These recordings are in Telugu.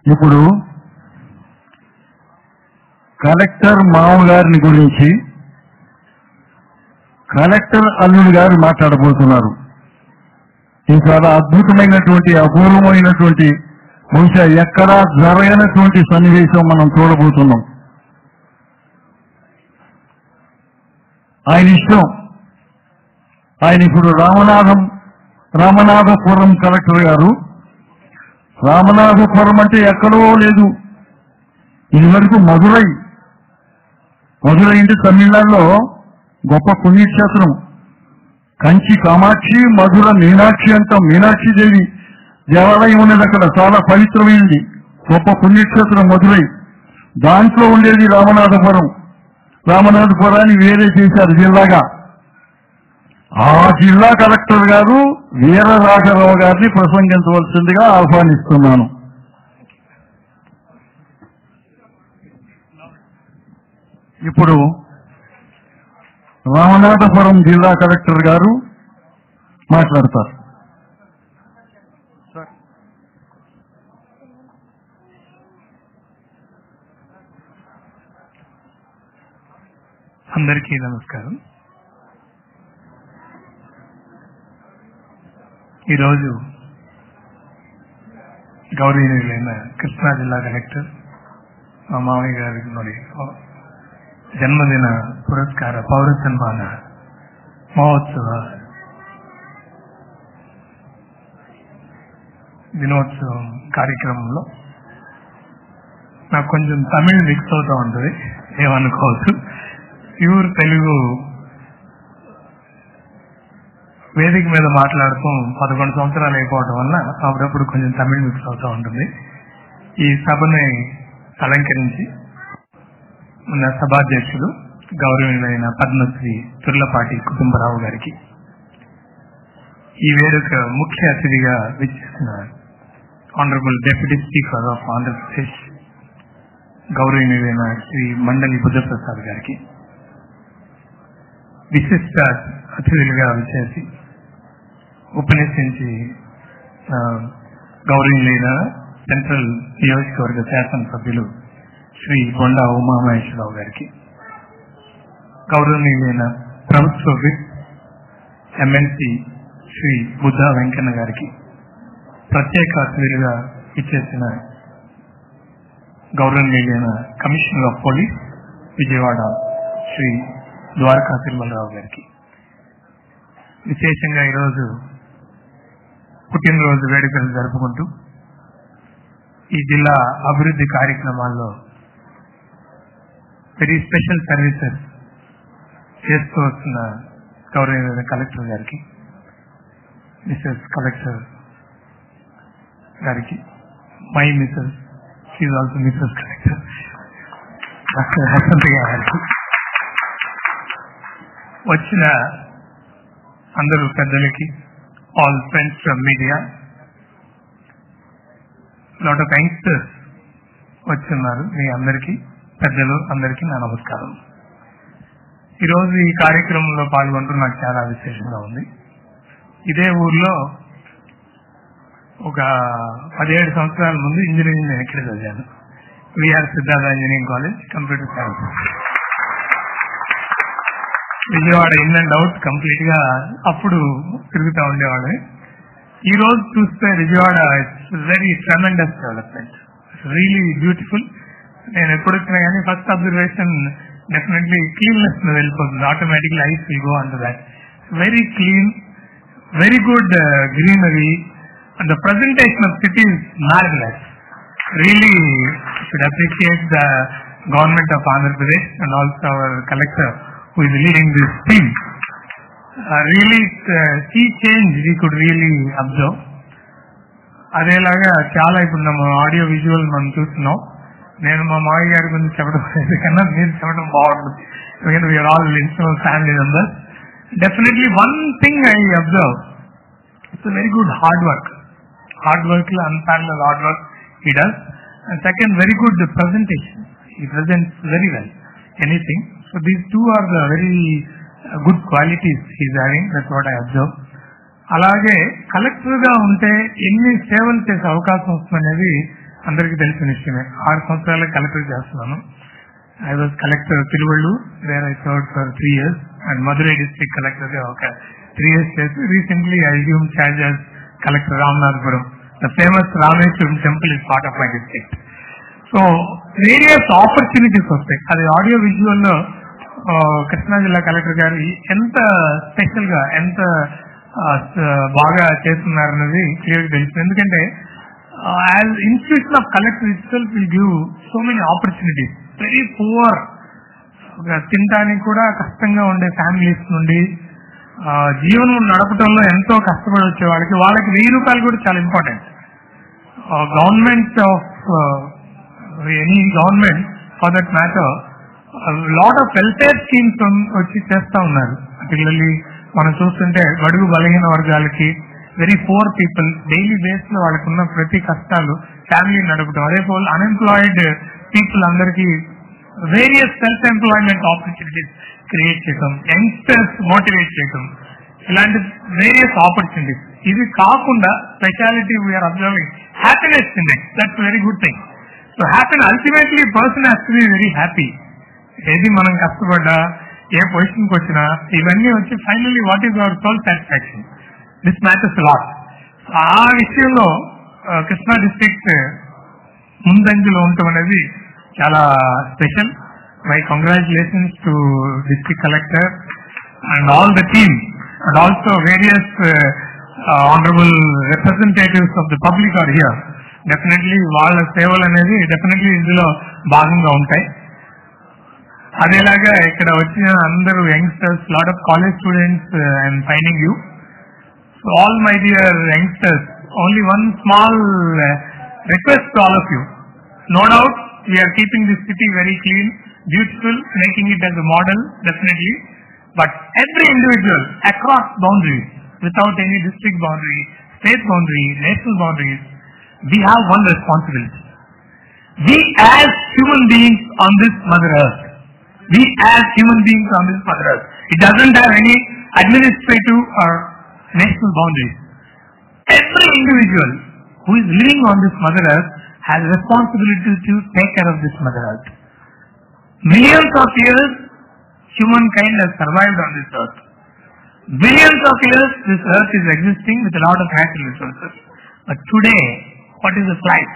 ఇప్పుడు కలెక్టర్ మామగారిని గురించి కలెక్టర్ అల్లుడు గారు మాట్లాడబోతున్నారు ఇది చాలా అద్భుతమైనటువంటి అపూర్వమైనటువంటి బహుశా ఎక్కడా జరగనటువంటి సన్నివేశం మనం చూడబోతున్నాం ఆయన ఇష్టం ఆయన ఇప్పుడు రామనాథం రామనాథపురం కలెక్టర్ గారు రామనాథపురం అంటే ఎక్కడో లేదు ఇది వరకు మధురై మధురై అంటే తమిళనాడులో గొప్ప పుణ్యక్షేత్రం కంచి కామాక్షి మధుర మీనాక్షి అంటాం మీనాక్షి దేవి దేవాలయం ఉన్నది అక్కడ చాలా పవిత్రమైనది గొప్ప పుణ్యక్షేత్రం మధురై దాంట్లో ఉండేది రామనాథపురం రామనాథపురాన్ని వేరే చేశారు జిల్లాగా ఆ జిల్లా కలెక్టర్ గారు వీర రాఘరావు గారిని ప్రసంగించవలసిందిగా ఆహ్వానిస్తున్నాను ఇప్పుడు రామనాథపురం జిల్లా కలెక్టర్ గారు మాట్లాడతారు అందరికీ నమస్కారం ఈరోజు గౌరవనీయులైన కృష్ణా జిల్లా కలెక్టర్ మా మామయ్య గారి మరి జన్మదిన పురస్కార పౌర సన్మాన మహోత్సవ దినోత్సవం కార్యక్రమంలో నాకు కొంచెం తమిళ్ మిక్స్ అవుతూ ఉంటుంది ఏమనుకోవచ్చు ప్యూర్ తెలుగు వేదిక మీద మాట్లాడుతూ పదకొండు సంవత్సరాలు అయిపోవడం వల్ల అప్పుడప్పుడు కొంచెం తమిళ్ మిక్స్ అవుతూ ఉంటుంది ఈ సభని అలంకరించి ఉన్న సభాధ్యక్షులు గౌరవనీయులైన పద్మశ్రీ తుర్లపాటి కుటుంబరావు గారికి ఈ వేడుక ముఖ్య అతిథిగా విచ్చేసిన honourable deputy speaker of Andhra Pradesh గౌరవనీయులైన శ్రీ మండలి బుద్ధప్రసాద్ గారికి విశిష్ట అతిథులుగా విచ్చేసి ఉపన్యసించి ఆ, గౌరవనీయులైన సెంట్రల్ నియోజకవర్గ శాసనసభ్యులు శ్రీ బొండా ఉమామహేశ్వరరావు గారికి గౌరవనీయులైన ప్రభుత్వ విప్ ఎమ్మెల్సీ శ్రీ బుద్ధ వెంకన్న గారికి ప్రత్యేక అతిథులుగా ఇచ్చేసిన గౌరవనీయులైన commissioner of police Vijayawada Shri Dwaraka Tirumala Rao గారికి విశేషంగా ఈరోజు పుట్టినరోజు వేడుకలు జరుపుకుంటూ ఈ జిల్లా అభివృద్ధి కార్యక్రమాల్లో వెరీ స్పెషల్ సర్వీసెస్ చేస్తూ వస్తున్న గౌరవనీయులైన కలెక్టర్ గారికి మిసెస్ కలెక్టర్ గారికి my Mrs she's also Mrs collector doctor Vasantha గారికి వచ్చిన అందరూ పెద్దలకి all friends from media lot of youngsters వచ్చున్నారు మీ అందరికీ పెద్దలు అందరికీ నా నమస్కారం ఈరోజు ఈ కార్యక్రమంలో పాల్గొంటూ నాకు చాలా విశేషంగా ఉంది ఇదే ఊర్లో ఒక పదిహేడు సంవత్సరాల ముందు ఇంజనీరింగ్ నేను ఇక్కడ చదివాను VR Siddhartha engineering college computer science Vijayawada in and out complete గా అప్పుడు తిరుగుతూ ఉండేవాడు ఈ రోజు చూస్తే Vijayawada it's very tremendous development really beautiful నేను ఎప్పుడు వచ్చినా కానీ ఫస్ట్ అబ్జర్వేషన్ డెఫినెట్లీ క్లీన్నెస్ మీద వెళ్ళిపోతుంది automatically eyes will go and that very clean very good greenery and the presentation of city is marvellous really should appreciate the government of Andhra Pradesh and also our collector who is leading this team. Uh, really, uh, sea change we could really observe. అదేలాగా చాలా ఇప్పుడు మన ఆడియో విజువల్ మనం చూస్తున్నాం నేను మా మామయ్య గారి గురించి చెప్పడం లేదు కన్నా మీరు చెప్పడం బాగుంటుంది ఎందుకంటే we are all install family members definitely one thing I observe it's very good hard work hard work లో unparalleled hard work he does and second very good presentation he presents very well anything so these two are the very good qualities he's having that what I observe అలాగే కలెక్టర్ గా ఉంటే ఎన్ని సేవలు చేసే అవకాశం వస్తుందనేది అందరికీ తెలిసిన విషయమే ఆరు సంవత్సరాలు కలెక్టర్ చేస్తున్నాను I was collector Tiruvallur where I serve for three years and Madurai district collector గా ఒక త్రీ ఇయర్స్ చేసి recently I assume charge as collector Ramanathapuram the famous Rameswaram temple is part of my district so various opportunities వస్తాయి అది ఆడియో విజువల్ లో ఆ, కృష్ణా జిల్లా కలెక్టర్ గారు ఈ- ఎంత స్పెషల్ గా ఎంత ఆ, స- బాగా చేస్తున్నారన్నది క్లియర్ తెలుస్తుంది ఎందుకంటే as institution of collector itself will give so many opportunities very poor తినడానికి కూడా కష్టంగా ఉండే ఫ్యామిలీస్ నుండి ఆ, జీవనం నడపడంలో ఎంతో కష్టపడి వచ్చే వాళ్ళకి వాళ్ళకి వెయ్యి రూపాయలు కూడా చాలా important government of any government for that matter lot of welfare schemes వచ్చి చేస్తా ఉన్నారు పర్టికులర్లీ మనం చూస్తుంటే బడుగు బలహీన వర్గాలకి very poor people daily base లో వాళ్ళకు ఉన్న ప్రతి కష్టాలు ఫ్యామిలీ నడపడం అదే పోల్ అన్ఎంప్లాయిడ్ పీపుల్ అందరికీ various self employment opportunities create చేయడం యంగ్స్టర్స్ మోటివేట్ చేయడం ఇలాంటి వేరియస్ ఆపర్చునిటీస్ ఇది కాకుండా speciality we are observing happiness index that's very good thing so happy ultimately person has to be very happy ఏది మనం కష్టపడ్డా ఏ పొజిషన్కి వచ్చినా ఇవన్నీ వచ్చి finally what is our soul satisfaction this matters lot ఆ విషయంలో ఆ, కృష్ణా డిస్ట్రిక్ట్ ముందంజలో ఉండటం అనేది చాలా special my congratulations to district collector and all the team and also various honourable representatives of the public are here definitely వాళ్ళ సేవలు అనేది డెఫినెట్లీ ఇందులో భాగంగా ఉంటాయి అదేలాగా ఇక్కడ వచ్చిన అందరూ youngsters lot of college students I'm finding you So all my dear youngsters, only one small uh, request to all of you. No doubt, we are keeping this city very clean, beautiful, making it as a model, definitely. But every individual across boundaries, without any district boundary, state boundary, national boundaries, we have one responsibility. We as human beings on this Mother Earth, we as human beings on this Mother Earth, it doesn't have any administrative or national boundaries. Every individual who is living on this Mother Earth has a responsibility to take care of this Mother Earth. Millions of years, humankind has survived on this earth. Billions of years, this earth is existing with a lot of natural resources. But today, what is the plight?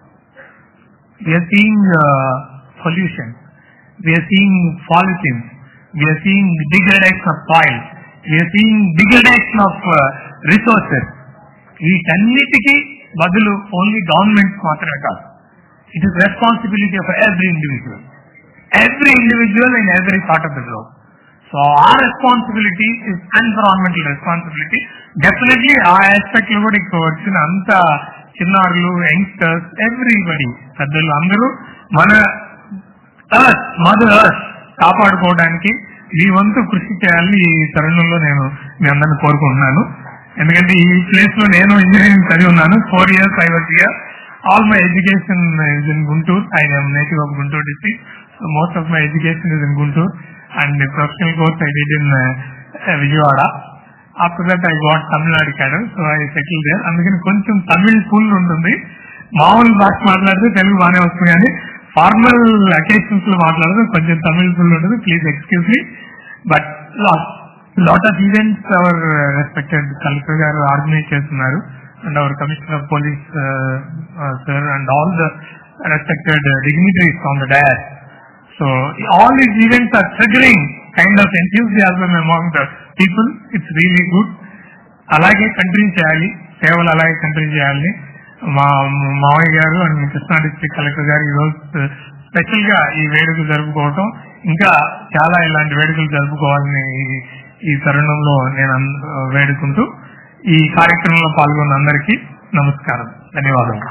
We are seeing uh, pollution. We are seeing pollutants. We are seeing degradation of soil. We are seeing degradation of uh, resources. వీటన్నిటికీ బదులు ఓన్లీ గవర్నమెంట్ మాత్రమే కాదు it is responsibility of every individual every individual in every part of the globe so ఆ responsibility is environmental responsibility definitely ఆ ఆస్పెక్ట్ లో కూడా ఇక్కడ వచ్చిన అంత చిన్నారులు యంగ్స్టర్స్ ఎవ్రీబడి పెద్దలు అందరూ మన ఎర్త్ మదర్ ఎర్త్ కాపాడుకోవడానికి ఈ వంతు కృషి చేయాలని ఈ తరుణంలో నేను మీ అందరిని కోరుకుంటున్నాను ఎందుకంటే ఈ ప్లేస్ లో నేను ఇంజనీరింగ్ చదివి ఉన్నాను four years I was year all my education is in Guntur I am native of Guntur district so most of my education is in Guntur and professional course I did in Vijayawada after that I what Tamil Nadu cadre so I settle there అందుకని కొంచెం తమిళ్ ఫుల్ ఉంటుంది మామూలు భాష మాట్లాడితే తెలుగు బాగానే వస్తుంది కానీ ఫార్మల్ అకేషన్స్ లో మాట్లాడితే కొంచెం తమిళ్ ఫుల్ ఉంటుంది please excuse me but lot of events our respected collector గారు ఆర్గనైజ్ చేస్తున్నారు and our commissioner of police sir and all the respected dignitaries on the dais so all these events are triggering kind of enthusiasm among the people it's really good అలాగే కంటిన్యూ చేయాలి సేవలు అలాగే కంటిన్యూ చేయాలని మా మావయ్య గారు అండ్ కృష్ణా డిస్ట్రిక్ట్ కలెక్టర్ గారు ఈ రోజు స్పెషల్ గా ఈ వేడుకలు జరుపుకోవటం ఇంకా చాలా ఇలాంటి వేడుకలు జరుపుకోవాలని ఈ- ఈ తరుణంలో నేను అన్- వేడుకుంటూ ఈ కార్యక్రమంలో పాల్గొన్న అందరికీ నమస్కారం ధన్యవాదాలు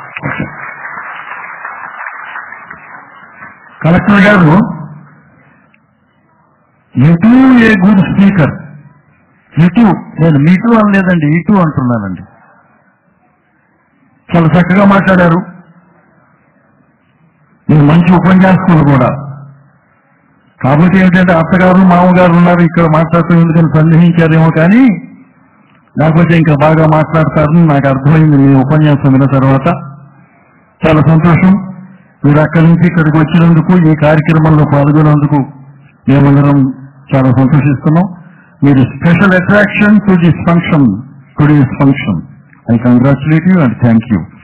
కలెక్టర్ గారు ఇటు ఏ గుడ్ స్పీకర్ ఇటు నేను మీటు అనలేదండి ఇటు అంటున్నానండి చాలా చక్కగా మాట్లాడారు మీరు మంచి ఉపన్యాసకులు కూడా కాబట్టి ఏంటంటే అత్తగారు మామగారు ఉన్నారు ఇక్కడ మాట్లాడుతూ ఎందుకని సందేహించారేమో కానీ లేకపోతే ఇంకా బాగా మాట్లాడతారని నాకు అర్థమైంది మీ ఉపన్యాసం విన్న తర్వాత చాలా సంతోషం మీరు అక్కడి నుంచి ఇక్కడికి వచ్చినందుకు ఈ కార్యక్రమంలో పాల్గొన్నందుకు మేమందరం చాలా సంతోషిస్తున్నాం మీరు special attraction to this function to this function I congratulate you and thank you